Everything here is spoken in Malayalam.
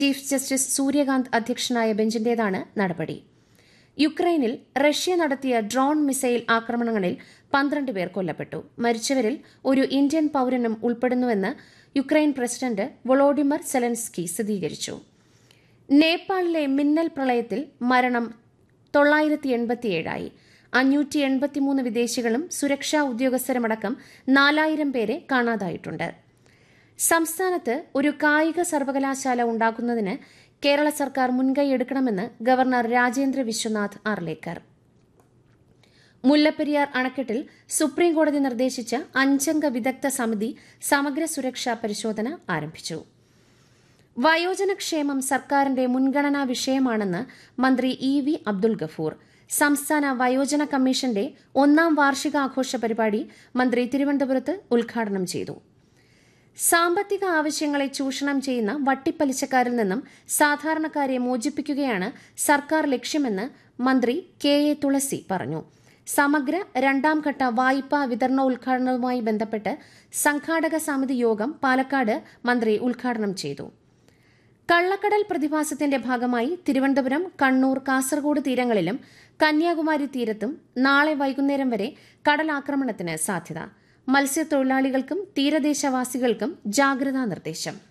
ചീഫ് ജസ്റ്റിസ് സൂര്യകാന്ത് അധ്യക്ഷനായ ബെഞ്ചിന്റേതാണ് നടപടി യുക്രൈനിൽ റഷ്യ നടത്തിയ ഡ്രോൺ മിസൈൽ ആക്രമണങ്ങളിൽ പന്ത്രണ്ട് പേർ കൊല്ലപ്പെട്ടു മരിച്ചവരിൽ ഒരു ഇന്ത്യൻ പൌരനും ഉൾപ്പെടുന്നുവെന്ന് യുക്രൈൻ പ്രസിഡന്റ് വൊളോഡിമർ സെലൻസ്കി സ്ഥിരീകരിച്ചു നേപ്പാളിലെ മിന്നൽ പ്രളയത്തിൽ മരണം തൊള്ളായിരത്തി എൺപത്തിയേഴായി അഞ്ഞൂറ്റി എൺപത്തിമൂന്ന് വിദേശികളും സുരക്ഷാ ഉദ്യോഗസ്ഥരുമടക്കം നാലായിരം പേരെ കാണാതായിട്ടുണ്ട് സംസ്ഥാനത്ത് ഒരു കായിക സർവകലാശാല ഉണ്ടാക്കുന്നതിന് കേരള സർക്കാർ മുൻകൈയെടുക്കണമെന്ന് ഗവർണർ രാജേന്ദ്ര വിശ്വനാഥ് ആർലേക്കർ മുല്ലപ്പെരിയാർ അണക്കെട്ടിൽ സുപ്രീംകോടതി നിർദ്ദേശിച്ച അഞ്ചംഗ വിദഗ്ധ സമിതി സമഗ്ര സുരക്ഷാ പരിശോധന ആരംഭിച്ചു വയോജനക്ഷേമം സർക്കാരിന്റെ മുൻഗണനാ വിഷയമാണെന്ന് മന്ത്രി ഇ വി അബ്ദുൽ ഗഫൂർ സംസ്ഥാന വയോജന കമ്മീഷന്റെ ഒന്നാം വാർഷികാഘോഷ പരിപാടി മന്ത്രി തിരുവനന്തപുരത്ത് ഉദ്ഘാടനം ചെയ്തു സാമ്പത്തിക ആവശ്യങ്ങളെ ചൂഷണം ചെയ്യുന്ന വട്ടിപ്പലിശക്കാരിൽ നിന്നും സാധാരണക്കാരെ മോചിപ്പിക്കുകയാണ് സർക്കാർ ലക്ഷ്യമെന്ന് മന്ത്രി കെ എ തുളസി പറഞ്ഞു സമഗ്ര രണ്ടാം ഘട്ട വായ്പാ വിതരണോദ്ഘാടനവുമായി ബന്ധപ്പെട്ട് സംഘാടക സമിതി യോഗം പാലക്കാട് മന്ത്രി ഉദ്ഘാടനം ചെയ്തു കള്ളക്കടൽ പ്രതിഭാസത്തിന്റെ ഭാഗമായി തിരുവനന്തപുരം കണ്ണൂർ കാസർഗോഡ് തീരങ്ങളിലും കന്യാകുമാരി തീരത്തും നാളെ വൈകുന്നേരം വരെ കടലാക്രമണത്തിന് സാധ്യത മത്സ്യത്തൊഴിലാളികൾക്കും തീരദേശവാസികൾക്കും ജാഗ്രതാ നിർദ്ദേശം